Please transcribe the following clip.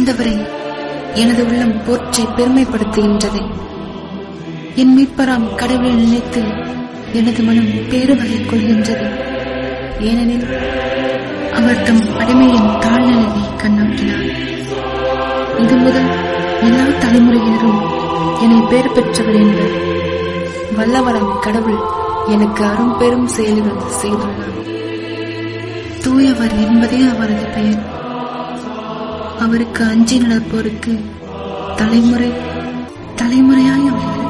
ஆண்டவரை எனது உள்ளம் போற்றி பெருமைப்படுத்துகின்றது என் மீட்பராம் கடவுளை நினைத்து எனது மனம் பேருவகை கொள்கின்றது ஏனெனில் அவர் தம் அடிமையின் தாழ்நிலையை கண்ணோக்கினார் இது முதல் எல்லா தலைமுறையினரும் என்னை பேர் பெற்றவர் என்பர் வல்லவராம் கடவுள் எனக்கு அரும் பெரும் செயல்கள் செய்துள்ளார் தூயவர் என்பதே அவரது பெயர் அவருக்கு அஞ்சி நடப்போருக்கு தலைமுறை தலைமுறையாய் அவர்